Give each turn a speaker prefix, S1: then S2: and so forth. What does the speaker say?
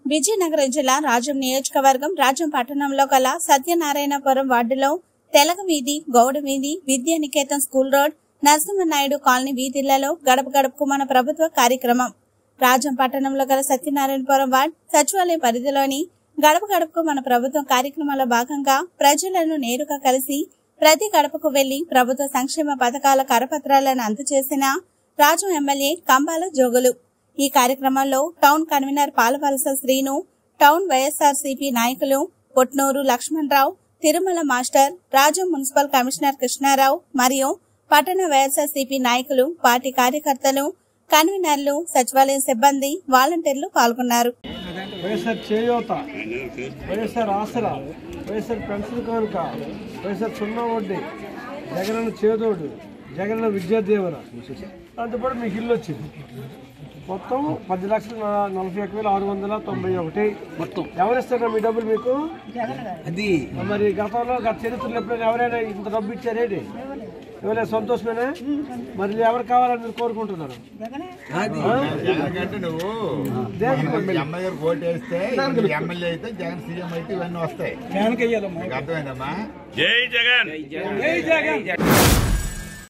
S1: విజయనగరం జిల్లా రాజం నియోజకవర్గం రాజం పట్టణంలో గల సత్యనారాయణపురం వార్డులో తెలగ వీధి గౌడ వీధి Vidya Niketan school road Narasimhanaidu colony వీధిళ్లలో గడప గడపకు మన ప్రభుత్వ కార్యక్రమం రాజం పట్టణంలో గల సత్యనారాయణపురం వార్డ్ సచివాలయం పరిధిలోని గడప గడపకు మన ప్రభుత్వం కార్యక్రమంలో భాగంగా ప్రజలను నేరుగా కలిసి ప్రతి గడపకు వెళ్లి ప్రభుత్వ సంక్షేమ పథకాల కరపత్రాలను అందజేసిన రాజం ఎమ్మెల్యే కంబాల జోగులు ఈ కార్యక్రమంలో town convener Palavalasa Srinu town YSRCP నాయకులు Potnuru Lakshmanarao Tirumala master Rajam municipal commissioner Krishnarao మరియు పట్టణ వైఎస్ఆర్సీపీ నాయకులు పార్టీ కార్యకర్తలు కన్వీనర్లు సచివాలయం సిబ్బంది వాలంటీర్లు పాల్గొన్నారు
S2: వైఎస్ఆర్ చేయూత వైఎస్ఆర్ ఆసరా వైఎస్ఆర్ పెన్షన్ కానుక వైఎస్ఆర్ సున్నా వడ్డీ జగనన్న చేదోడు జగనన్న విద్యా దీవెన దాంతోపాటు మీకు ఇల్లు వచ్చింది మొత్తం పది లక్షల న- నలభై ఒక వేల ఆరు వందల తొంభై ఒకటి మొత్తం ఎవరిస్తారా మీ డబ్బులు మీకు
S3: అది
S2: మరి గతంలో గత చరిత్రలో ఎప్పుడైనా ఎవరైనా ఇంత డబ్బు ఇచ్చారేంటి ఎవరైనా సంతోషమేనా మరి ఎవరు కావాలని మీరు కోరుకుంటున్నారు
S3: అది
S4: ఎందుకంటే నువ్వు ఎమ్మెల్యే ఓటు వేస్తే ఎమ్మెల్యే అయితే జగన్ సీఎం అయితే ఇవన్నీ వస్తాయి నీకు అర్థమైందమ్మా
S5: జై జగన్